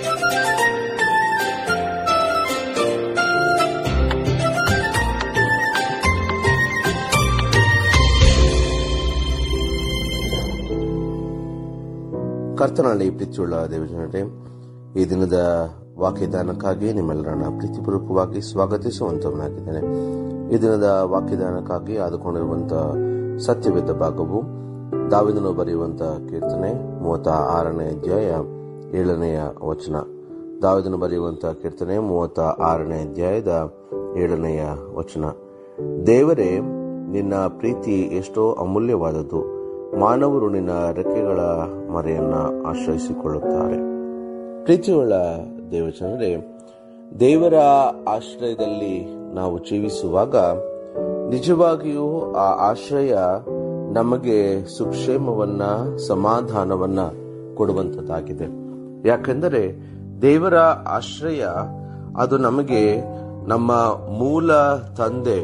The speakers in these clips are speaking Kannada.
ಕರ್ತನಲ್ಲಿ ಪ್ರೀತಿಯುಳ್ಳ ದೇವಜನರೇ ಈ ದಿನದ ವಾಕ್ಯದಾನಕ್ಕಾಗಿ ನಿಮ್ಮೆಲ್ಲರನ್ನ ಪ್ರೀತಿಪೂರ್ವಕವಾಗಿ ಸ್ವಾಗತಿಸುವಂತವನಾಗಿದ್ದೇನೆ ಈ ದಿನದ ವಾಕ್ಯದಾನಕ್ಕಾಗಿ ಆದುಕೊಂಡಿರುವಂತಹ ಸತ್ಯವಿದ್ದ ಭಾಗವು ದಾವಿದನು ಬರೆಯುವಂತಹ ಕೀರ್ತನೆ ಮೂವತ್ತ ಆರನೇ ಅಧ್ಯಾಯ ಏಳನೆಯ ವಚನ ದಾವಿದನು ಬರೆಯುವಂತಹ ಕೀರ್ತನೆ ಮೂವತ್ತ ಆರನೇ ಅಧ್ಯಾಯದ ಏಳನೆಯ ವಚನ ದೇವರೇ ನಿನ್ನ ಪ್ರೀತಿ ಎಷ್ಟೋ ಅಮೂಲ್ಯವಾದದ್ದು ಮಾನವರು ನಿನ್ನ ರೆಕ್ಕೆಗಳ ಮರೆಯನ್ನ ಆಶ್ರಯಿಸಿಕೊಳ್ಳುತ್ತಾರೆ ಪ್ರೀತಿಯುಳ್ಳ ದೇವಜನರೇ ದೇವರ ಆಶ್ರಯದಲ್ಲಿ ನಾವು ಜೀವಿಸುವಾಗ ನಿಜವಾಗಿಯೂ ಆ ಆಶ್ರಯ ನಮಗೆ ಸುಕ್ಷೇಮವನ್ನ ಸಮಾಧಾನವನ್ನ ಕೊಡುವಂತದ್ದಾಗಿದೆ ಯಾಕೆಂದರೆ ದೇವರ ಆಶ್ರಯ ಅದು ನಮಗೆ ನಮ್ಮ ಮೂಲ ತಂದೆ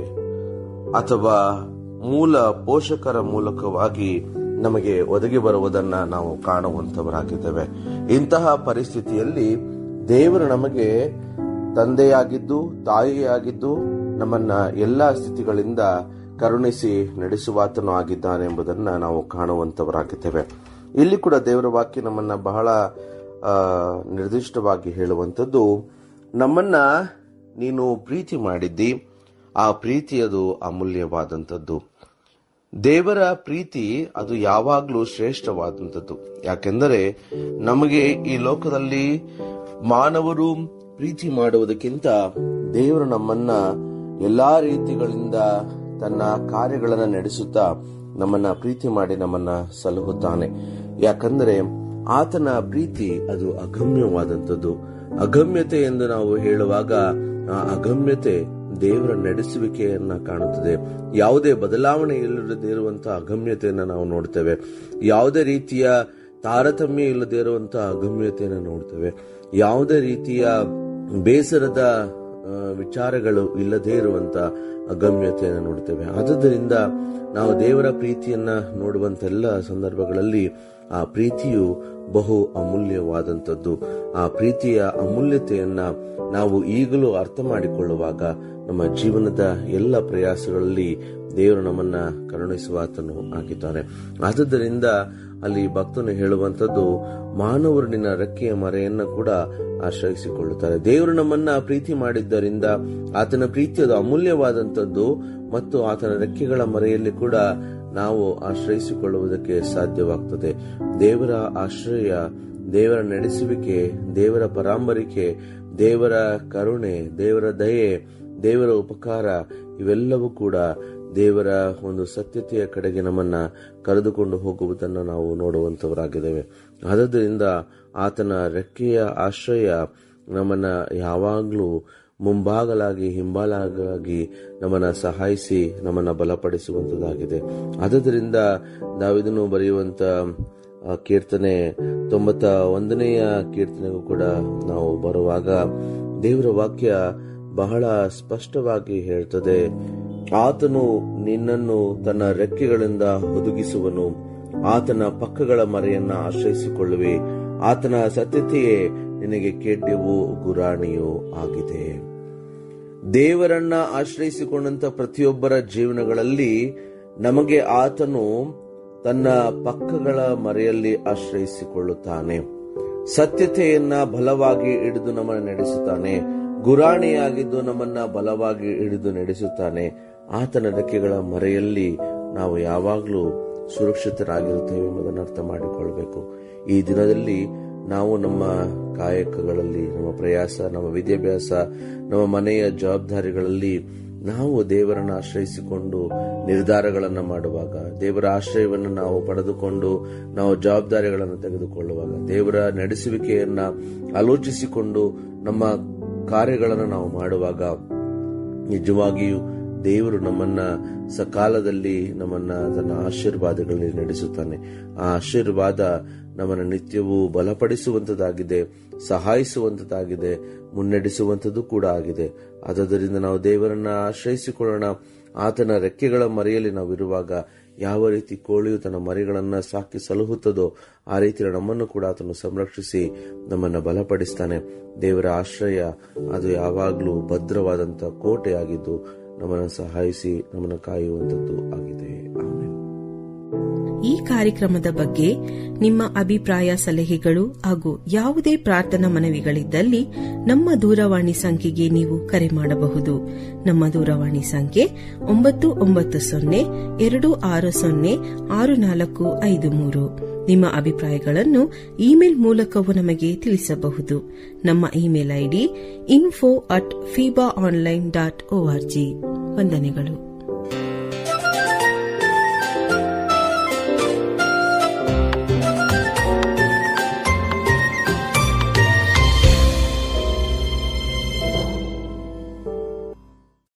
ಅಥವಾ ಮೂಲ ಪೋಷಕರ ಮೂಲಕವಾಗಿ ನಮಗೆ ಒದಗಿ ಬರುವುದನ್ನ ನಾವು ಕಾಣುವಂತವರಾಗಿದ್ದೇವೆ ಇಂತಹ ಪರಿಸ್ಥಿತಿಯಲ್ಲಿ ದೇವರು ನಮಗೆ ತಂದೆಯಾಗಿದ್ದು ತಾಯಿಯಾಗಿದ್ದು ನಮ್ಮನ್ನ ಎಲ್ಲಾ ಸ್ಥಿತಿಗಳಿಂದ ಕರುಣಿಸಿ ನಡೆಸುವಾತನು ಆಗಿದ್ದಾನೆ ಎಂಬುದನ್ನ ನಾವು ಕಾಣುವಂತವರಾಗಿದ್ದೇವೆ ಇಲ್ಲಿ ಕೂಡ ದೇವರ ವಾಕ್ಯ ನಮ್ಮನ್ನ ಬಹಳ ಆ, ನಿರ್ದಿಷ್ಟವಾಗಿ ಹೇಳುವಂಥದ್ದು ನಮ್ಮನ್ನ ನೀನು ಪ್ರೀತಿ ಮಾಡಿದ್ದಿ ಆ ಪ್ರೀತಿ ಅದು ಅಮೂಲ್ಯವಾದಂಥದ್ದು ದೇವರ ಪ್ರೀತಿ ಅದು ಯಾವಾಗಲೂ ಶ್ರೇಷ್ಠವಾದಂಥದ್ದು ಯಾಕೆಂದರೆ ನಮಗೆ ಈ ಲೋಕದಲ್ಲಿ ಮಾನವರು ಪ್ರೀತಿ ಮಾಡುವುದಕ್ಕಿಂತ ದೇವರು ನಮ್ಮನ್ನ ಎಲ್ಲಾ ರೀತಿಗಳಿಂದ ತನ್ನ ಕಾರ್ಯಗಳನ್ನ ನಡೆಸುತ್ತಾ ನಮ್ಮನ್ನ ಪ್ರೀತಿ ಮಾಡಿ ನಮ್ಮನ್ನ ಸಲಹುತ್ತಾನೆ ಯಾಕಂದರೆ ಆತನ ಪ್ರೀತಿ ಅದು ಅಗಮ್ಯವಾದಂಥದ್ದು ಅಗಮ್ಯತೆ ಎಂದು ನಾವು ಹೇಳುವಾಗ ಆ ಅಗಮ್ಯತೆ ದೇವರ ನಡೆಸುವಿಕೆಯನ್ನ ಕಾಣುತ್ತದೆ ಯಾವುದೇ ಬದಲಾವಣೆ ಇಲ್ಲದೇ ಇರುವಂತಹ ಅಗಮ್ಯತೆಯನ್ನ ನಾವು ನೋಡ್ತೇವೆ ಯಾವುದೇ ರೀತಿಯ ತಾರತಮ್ಯ ಇಲ್ಲದೆ ಇರುವಂತಹ ಅಗಮ್ಯತೆಯನ್ನ ನೋಡ್ತೇವೆ ಯಾವುದೇ ರೀತಿಯ ಬೇಸರದ ಆ, ವಿಚಾರಗಳು ಇಲ್ಲದೇ ಇರುವಂತ ಅಗಮ್ಯತೆಯನ್ನು ನೋಡ್ತೇವೆ ಆದುದರಿಂದ ನಾವು ದೇವರ ಪ್ರೀತಿಯನ್ನ ನೋಡುವಂತೆಲ್ಲ ಸಂದರ್ಭಗಳಲ್ಲಿ ಆ ಪ್ರೀತಿಯು ಬಹು ಅಮೂಲ್ಯವಾದಂಥದ್ದು ಆ ಪ್ರೀತಿಯ ಅಮೂಲ್ಯತೆಯನ್ನ ನಾವು ಈಗಲೂ ಅರ್ಥ ಮಾಡಿಕೊಳ್ಳುವಾಗ ನಮ್ಮ ಜೀವನದ ಎಲ್ಲ ಪ್ರಯಾಸಗಳಲ್ಲಿ ದೇವರು ನಮ್ಮನ್ನ ಕರುಣಿಸುವಾತನು ಆಗಿದ್ದಾನೆ ಆದುದರಿಂದ ಅಲ್ಲಿ ಭಕ್ತನು ಹೇಳುವಂತದ್ದು ಮಾನವರು ನಿನ್ನ ರೆಕ್ಕೆಯ ಮರೆಯನ್ನ ಕೂಡ ಆಶ್ರಯಿಸಿಕೊಳ್ಳುತ್ತಾರೆ ದೇವರು ನಮ್ಮನ್ನ ಪ್ರೀತಿ ಮಾಡಿದ್ದರಿಂದ ಆತನ ಪ್ರೀತಿ ಅದು ಅಮೂಲ್ಯವಾದಂಥದ್ದು ಮತ್ತು ಆತನ ರೆಕ್ಕೆಗಳ ಮರೆಯಲ್ಲಿ ಕೂಡ ನಾವು ಆಶ್ರಯಿಸಿಕೊಳ್ಳುವುದಕ್ಕೆ ಸಾಧ್ಯವಾಗ್ತದೆ ದೇವರ ಆಶ್ರಯ ದೇವರ ನಡೆಸುವಿಕೆ ದೇವರ ಪರಾಂಬರಿಕೆ ದೇವರ ಕರುಣೆ ದೇವರ ದಯೆ ದೇವರ ಉಪಕಾರ ಇವೆಲ್ಲವೂ ಕೂಡ ದೇವರ ಒಂದು ಸತ್ಯತೆಯ ಕಡೆಗೆ ನಮ್ಮನ್ನ ಕರೆದುಕೊಂಡು ಹೋಗುವುದನ್ನು ನಾವು ನೋಡುವಂತವರಾಗಿದ್ದೇವೆ ಆದ್ದರಿಂದ ಆತನ ರೆಕ್ಕೆಯ ಆಶ್ರಯ ನಮ್ಮನ್ನ ಯಾವಾಗಲೂ ಮುಂಭಾಗಲಾಗಿ ಹಿಂಬಾಲಾಗಿ ನಮ್ಮನ್ನ ಸಹಾಯಿಸಿ ನಮ್ಮನ್ನ ಬಲಪಡಿಸುವಂತದ್ದಾಗಿದೆ ಆದ್ದರಿಂದ ದಾವಿದನು ಬರೆಯುವಂತ ಆ ಕೀರ್ತನೆ ತೊಂಬತ್ತ ಒಂದನೆಯ ಕೀರ್ತನೆಗೂ ಕೂಡ ನಾವು ಬರುವಾಗ ದೇವರ ವಾಕ್ಯ ಬಹಳ ಸ್ಪಷ್ಟವಾಗಿ ಹೇಳ್ತದೆ ಆತನು ನಿನ್ನನ್ನು ತನ್ನ ರೆಕ್ಕೆಗಳಿಂದ ಹುದುಗಿಸುವನು ಆತನ ಪಕ್ಕಗಳ ಮರೆಯನ್ನ ಆಶ್ರಯಿಸಿಕೊಳ್ಳುವೆ ಆತನ ಸತ್ಯತೆಯೇ ನಿನಗೆ ಕೆಡ್ಡೆವು ಗುರಾಣಿಯೂ ಆಗಿದೆ ದೇವರನ್ನ ಆಶ್ರಯಿಸಿಕೊಂಡಂತ ಪ್ರತಿಯೊಬ್ಬರ ಜೀವನಗಳಲ್ಲಿ ನಮಗೆ ಆತನು ತನ್ನ ಪಕ್ಕಗಳ ಮರೆಯಲ್ಲಿ ಆಶ್ರಯಿಸಿಕೊಳ್ಳುತ್ತಾನೆ ಸತ್ಯತೆಯನ್ನ ಬಲವಾಗಿ ಹಿಡಿದು ನಮ್ಮನ್ನು ನಡೆಸುತ್ತಾನೆ ಗುರಾಣಿಯಾಗಿದ್ದು ನಮ್ಮನ್ನ ಬಲವಾಗಿ ಹಿಡಿದು ನಡೆಸುತ್ತಾನೆ ಆತನ ರೆಕ್ಕೆಗಳ ಮರೆಯಲ್ಲಿ ನಾವು ಯಾವಾಗಲೂ ಸುರಕ್ಷಿತರಾಗಿರುತ್ತೇವೆ ಎಂಬುದನ್ನು ಅರ್ಥ ಮಾಡಿಕೊಳ್ಬೇಕು ಈ ದಿನದಲ್ಲಿ ನಾವು ನಮ್ಮ ಕಾಯಕಗಳಲ್ಲಿ ನಮ್ಮ ಪ್ರಯಾಸ ನಮ್ಮ ವಿದ್ಯಾಭ್ಯಾಸ ನಮ್ಮ ಮನೆಯ ಜವಾಬ್ದಾರಿಗಳಲ್ಲಿ ನಾವು ದೇವರನ್ನು ಆಶ್ರಯಿಸಿಕೊಂಡು ನಿರ್ಧಾರಗಳನ್ನು ಮಾಡುವಾಗ ದೇವರ ಆಶ್ರಯವನ್ನು ನಾವು ಪಡೆದುಕೊಂಡು ನಾವು ಜವಾಬ್ದಾರಿಗಳನ್ನು ತೆಗೆದುಕೊಳ್ಳುವಾಗ ದೇವರ ನಡೆಸುವಿಕೆಯನ್ನ ಆಲೋಚಿಸಿಕೊಂಡು ನಮ್ಮ ಕಾರ್ಯಗಳನ್ನು ನಾವು ಮಾಡುವಾಗ ನಿಜವಾಗಿಯೂ ದೇವರು ನಮ್ಮನ್ನ ಸಕಾಲದಲ್ಲಿ ನಮ್ಮನ್ನ ತನ್ನ ಆಶೀರ್ವಾದಗಳಲ್ಲಿ ನಡೆಸುತ್ತಾನೆ ಆ ಆಶೀರ್ವಾದ ನಮ್ಮನ್ನು ನಿತ್ಯವೂ ಬಲಪಡಿಸುವಂತದ್ದಾಗಿದೆ ಸಹಾಯಿಸುವಂತದ್ದಾಗಿದೆ ಮುನ್ನಡೆಸುವಂಥದ್ದು ಕೂಡ ಆಗಿದೆ ಆದ್ದರಿಂದ ನಾವು ದೇವರನ್ನ ಆಶ್ರಯಿಸಿಕೊಳ್ಳೋಣ ಆತನ ರೆಕ್ಕೆಗಳ ಮರೆಯಲ್ಲಿ ನಾವು ಇರುವಾಗ ಯಾವ ರೀತಿ ಕೋಳಿಯು ತನ್ನ ಮರಿಗಳನ್ನ ಸಾಕಿ ಸಲಹುತ್ತದೋ ಆ ರೀತಿ ನಮ್ಮನ್ನು ಕೂಡ ಆತನು ಸಂರಕ್ಷಿಸಿ ನಮ್ಮನ್ನ ಬಲಪಡಿಸ್ತಾನೆ ದೇವರ ಆಶ್ರಯ ಅದು ಯಾವಾಗಲೂ ಭದ್ರವಾದಂತ ಕೋಟೆಯಾಗಿದ್ದು ನಮ್ಮನ್ನು ಸಹಾಯಿಸಿ ನಮ್ಮನ್ನು ಕಾಯುವಂತದ್ದು ಆಗಿದೆ ಆಮೇಲೆ ಈ ಕಾರ್ಯಕ್ರಮದ ಬಗ್ಗೆ ನಿಮ್ಮ ಅಭಿಪ್ರಾಯ ಸಲಹೆಗಳು ಹಾಗೂ ಯಾವುದೇ ಪ್ರಾರ್ಥನಾ ಮನವಿಗಳಿದ್ದಲ್ಲಿ ನಮ್ಮ ದೂರವಾಣಿ ಸಂಖ್ಯೆಗೆ ನೀವು ಕರೆ ಮಾಡಬಹುದು ನಮ್ಮ ದೂರವಾಣಿ ಸಂಖ್ಯೆ ಒಂಬತ್ತು ಒಂಬತ್ತು ಸೊನ್ನೆ ಎರಡು ಆರು ಸೊನ್ನೆ ಆರು ನಾಲ್ಕು ಐದು ಮೂರು ನಿಮ್ಮ ಅಭಿಪ್ರಾಯಗಳನ್ನು ಇಮೇಲ್ ಮೂಲಕವೂ ನಮಗೆ ತಿಳಿಸಬಹುದು ನಮ್ಮ ಇಮೇಲ್ ಐಡಿ ಇನ್ಫೋ ಅಟ್ ಫೀಬಾ ಆನ್ಲೈನ್ ಡಾಟ್ ಒಆರ್ಜಿ ವಂದನೆಗಳು